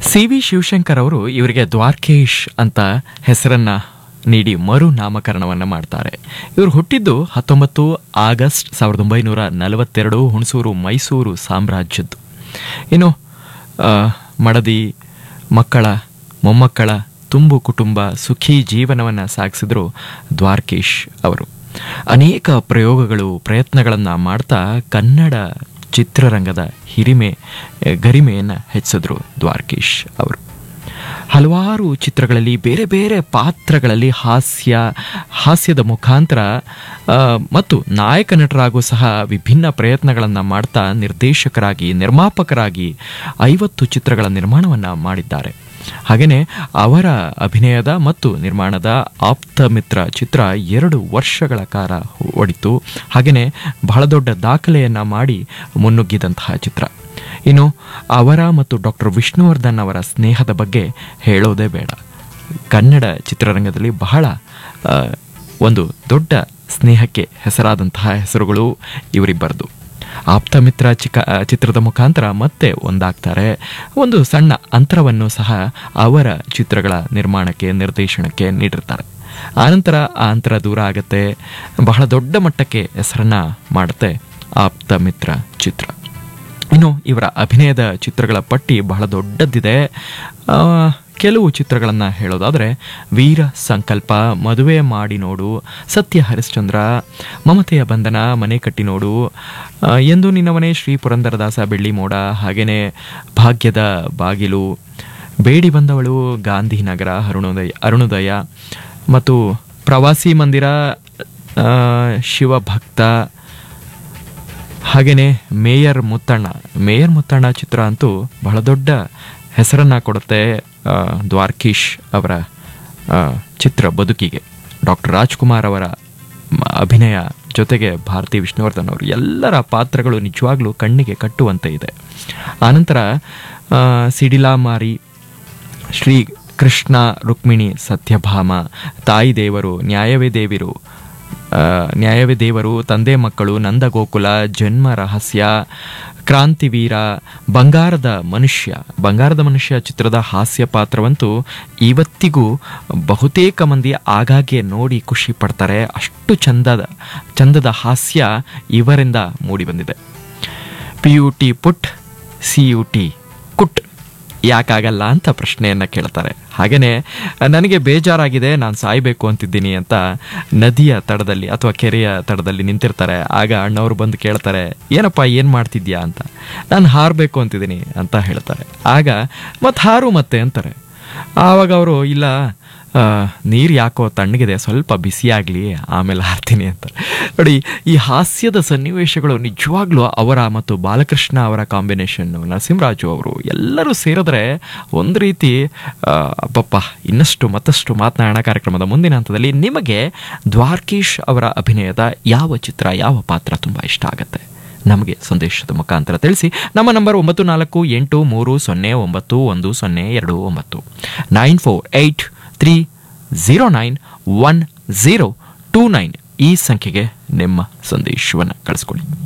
C V Shivashankar ಅವರು ಇವರಿಗೆ ದ್ವಾರಕೇಶ್ ಅಂತ ಹೆಸರನ್ನ ನೀಡಿ ಮರು ನಾಮಕರಣವನ್ನು ಮಾಡ್ತಾರೆ ಇವರು ಹುಟ್ಟಿದ್ದು ಹತ್ತೊಂಬತ್ತು ಆಗಸ್ಟ್ ಸಾವಿರದ ಒಂಬೈನೂರ ನಲವತ್ತೆರಡು ಹುಣಸೂರು ಮೈಸೂರು ಸಾಮ್ರಾಜ್ಯದ್ದು ಇನ್ನು ಆ, ಮಡದಿ ಮಕ್ಕಳ ಮೊಮ್ಮಕ್ಕಳ ತುಂಬು ಕುಟುಂಬ ಸುಖಿ ಜೀವನವನ್ನು ಸಾಗಿಸಿದ್ರು ದ್ವಾರಕೇಶ್ ಅವರು ಅನೇಕ ಪ್ರಯೋಗಗಳು ಪ್ರಯತ್ನಗಳನ್ನು ಮಾಡ್ತಾ ಕನ್ನಡ ಚಿತ್ರರಂಗದ ಹಿರಿಮೆ ಎ, ಗರಿಮೆಯನ್ನು ಹೆಚ್ಚಿಸಿದ್ರು ದ್ವಾರಕೇಶ್ ಅವರು ಹಲವಾರು ಚಿತ್ರಗಳಲ್ಲಿ ಬೇರೆ ಬೇರೆ ಪಾತ್ರಗಳಲ್ಲಿ ಹಾಸ್ಯ ಹಾಸ್ಯದ ಮುಖಾಂತರ ಆ, ಮತ್ತು ನಾಯಕ ನಟರಾಗೂ ಸಹ ವಿಭಿನ್ನ ಪ್ರಯತ್ನಗಳನ್ನು ಮಾಡ್ತಾ ನಿರ್ದೇಶಕರಾಗಿ ನಿರ್ಮಾಪಕರಾಗಿ ಐವತ್ತು ಚಿತ್ರಗಳ ನಿರ್ಮಾಣವನ್ನು ಮಾಡಿದ್ದಾರೆ ಹಾಗೆಯೇ ಅವರ ಅಭಿನಯದ ಮತ್ತು ನಿರ್ಮಾಣದ ಆಪ್ತ ಮಿತ್ರ ಚಿತ್ರ ಎರಡು ವರ್ಷಗಳ ಕಾಲ ಓಡಿತು ಹಾಗೆಯೇ ಬಹಳ ದೊಡ್ಡ ದಾಖಲೆಯನ್ನು ಮಾಡಿ ಮುನ್ನುಗ್ಗಿದಂತಹ ಚಿತ್ರ ಇನ್ನು ಅವರ ಮತ್ತು ಡಾಕ್ಟರ್ ವಿಷ್ಣುವರ್ಧನ್ ಅವರ ಸ್ನೇಹದ ಬಗ್ಗೆ ಹೇಳೋದೇ ಬೇಡ ಕನ್ನಡ ಚಿತ್ರರಂಗದಲ್ಲಿ ಬಹಳ ಆ, ಒಂದು ದೊಡ್ಡ ಸ್ನೇಹಕ್ಕೆ ಹೆಸರಾದಂತಹ ಹೆಸರುಗಳು ಇವರಿಬ್ಬರದು ಆಪ್ತ ಮಿತ್ರ ಚಿಕ್ಕ ಆ, ಚಿತ್ರದ ಮುಖಾಂತರ ಮತ್ತೆ ಒಂದಾಗ್ತಾರೆ ಒಂದು ಸಣ್ಣ ಅಂತರವನ್ನು ಸಹ ಅವರ ಚಿತ್ರಗಳ ನಿರ್ಮಾಣಕ್ಕೆ ನಿರ್ದೇಶನಕ್ಕೆ ನೀಡಿರ್ತಾರೆ ಆನಂತರ ಆ ಅಂತರ ದೂರ ಆಗತ್ತೆ ಬಹಳ ದೊಡ್ಡ ಮಟ್ಟಕ್ಕೆ ಹೆಸರನ್ನ ಮಾಡುತ್ತೆ ಆಪ್ತ ಮಿತ್ರ ಚಿತ್ರ ಇನ್ನು ಇವರ ಅಭಿನಯದ ಚಿತ್ರಗಳ ಪಟ್ಟಿ ಬಹಳ ದೊಡ್ಡದಿದೆ ಆ, ಕೆಲವು ಚಿತ್ರಗಳನ್ನು ಹೇಳೋದಾದರೆ ವೀರ ಸಂಕಲ್ಪ ಮದುವೆ ಮಾಡಿ ನೋಡು ಸತ್ಯ ಹರಿಶ್ಚಂದ್ರ ಮಮತೆಯ ಬಂಧನ ಮನೆ ಕಟ್ಟಿ ನೋಡು ಆ, ಎಂದು ನಿನ್ನವನೇ ಶ್ರೀ ಪುರಂದರದಾಸ ಬೆಳ್ಳಿ ಮೋಡ ಹಾಗೆಯೇ ಭಾಗ್ಯದ ಬಾಗಿಲು ಬೇಡಿ ಬಂದವಳು ಗಾಂಧಿನಗರ ಅರುಣೋದಯ ಅರುಣೋದಯ ಮತ್ತು ಪ್ರವಾಸಿ ಮಂದಿರ ಆ, ಶಿವಭಕ್ತ ಹಾಗೆಯೇ ಮೇಯರ್ ಮುತ್ತಣ್ಣ ಮೇಯರ್ ಮುತ್ತಣ್ಣ ಚಿತ್ರ ಅಂತೂ ಬಹಳ ದೊಡ್ಡ ಹೆಸರನ್ನ ಕೊಡುತ್ತೆ ಆ, ದ್ವಾರಕೀಶ್ ಅವರ ಆ, ಚಿತ್ರ ಬದುಕಿಗೆ ಡಾಕ್ಟರ್ ರಾಜ್ಕುಮಾರ್ ಅವರ ಮ- ಅಭಿನಯ ಜೊತೆಗೆ ಭಾರತಿ ವಿಷ್ಣುವರ್ಧನ್ ಅವರು ಎಲ್ಲರ ಪಾತ್ರಗಳು ನಿಜವಾಗ್ಲೂ ಕಣ್ಣಿಗೆ ಕಟ್ಟುವಂತೆ ಇದೆ ಆನಂತರ ಆ, ಸಿಡಿಲಾ ಮಾರಿ ಶ್ರೀ ಕೃಷ್ಣ ರುಕ್ಮಿಣಿ ಸತ್ಯಭಾಮ ತಾಯಿ ದೇವರು ನ್ಯಾಯವೇ ದೇವಿರು ಆ, ನ್ಯಾಯವೇ ದೇವರು ತಂದೆ ಮಕ್ಕಳು ನಂದಗೋಕುಲ ಜನ್ಮ ರಹಸ್ಯ ಕ್ರಾಂತಿವೀರ ಬಂಗಾರದ ಮನುಷ್ಯ ಬಂಗಾರದ ಮನುಷ್ಯ ಚಿತ್ರದ ಹಾಸ್ಯ ಪಾತ್ರವಂತೂ ಇವತ್ತಿಗೂ ಬಹುತೇಕ ಮಂದಿ ಆಗಾಗ್ಗೆ ನೋಡಿ ಖುಷಿ ಪಡ್ತಾರೆ ಅಷ್ಟು ಚಂದದ ಚಂದದ ಹಾಸ್ಯ ಇವರಿಂದ ಮೂಡಿಬಂದಿದೆ P U T put C U T cut ಯಾಕಾಗಲ್ಲ ಅಂತ ಪ್ರಶ್ನೆಯನ್ನು ಕೇಳ್ತಾರೆ ಹಾಗೆಯೇ ನನಗೆ ಬೇಜಾರಾಗಿದೆ ನಾನು ಸಾಯಬೇಕು ಅಂತಿದ್ದೀನಿ ಅಂತ ನದಿಯ ತಡದಲ್ಲಿ ಅಥವಾ ಕೆರೆಯ ತಡದಲ್ಲಿ ನಿಂತಿರ್ತಾರೆ ಆಗ ಅಣ್ಣವರು ಬಂದು ಕೇಳ್ತಾರೆ ಏನಪ್ಪ ಏನು ಮಾಡ್ತಿದ್ಯಾ ಅಂತ ನಾನು ಹಾರಬೇಕು ಅಂತಿದ್ದೀನಿ ಅಂತ ಹೇಳ್ತಾರೆ ಆಗ ಮತ್ತೆ ಹಾರು ಮತ್ತೆ ಅಂತಾರೆ ಆವಾಗ ಅವರು ಇಲ್ಲ ನೀರು ಯಾಕೋ ತಣ್ಣಗಿದೆ ಸ್ವಲ್ಪ ಬಿಸಿಯಾಗಲಿ ಆಮೇಲೆ ಹಾರ್ತೀನಿ ಅಂತ ನೋಡಿ ಈ ಹಾಸ್ಯದ ಸನ್ನಿವೇಶಗಳು ನಿಜವಾಗ್ಲೂ ಅವರ ಮತ್ತು ಬಾಲಕೃಷ್ಣ ಅವರ ಕಾಂಬಿನೇಷನ್ನು ನರಸಿಂಹರಾಜು ಅವರು ಎಲ್ಲರೂ ಸೇರಿದ್ರೆ ಒಂದು ರೀತಿ ಆ, ಅಬ್ಬಪ್ಪ ಇನ್ನಷ್ಟು ಮತ್ತಷ್ಟು ಮಾತನಾಡೋಣ ಕಾರ್ಯಕ್ರಮದ ಮುಂದಿನ ಹಂತದಲ್ಲಿ ನಿಮಗೆ ದ್ವಾರಕೀಶ್ ಅವರ ಅಭಿನಯದ ಯಾವ ಚಿತ್ರ ಯಾವ ಪಾತ್ರ ತುಂಬ ಇಷ್ಟ ಆಗುತ್ತೆ ನಮಗೆ ಸಂದೇಶದ ಮುಖಾಂತರ ತಿಳಿಸಿ ನಮ್ಮ ನಂಬರ್ ಒಂಬತ್ತು ನಾಲ್ಕು ಎಂಟು ಮೂರು ಸೊನ್ನೆ ಒಂಬತ್ತು ಒಂದು ಸೊನ್ನೆ ಎರಡು ಒಂಬತ್ತು nine four eight three zero nine one zero two nine ಈ ಸಂಖ್ಯೆಗೆ ನಿಮ್ಮ ಸಂದೇಶವನ್ನು ಕಳಿಸ್ಕೊಡಿ